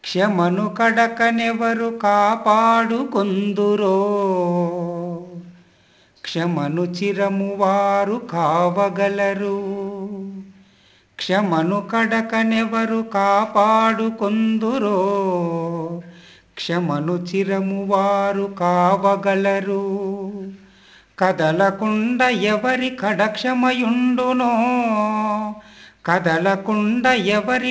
క్షమను కడకనెవరు కాపాడుకొందురో క్షమను చిరము వారు కావగలరు క్షమను కడకనెవరు కాపాడుకొందురో క్షమను చిరము వారు కావగలరు కదలకుండ ఎవరి కడక్షమయుండునో కదలకుండ ఎవరి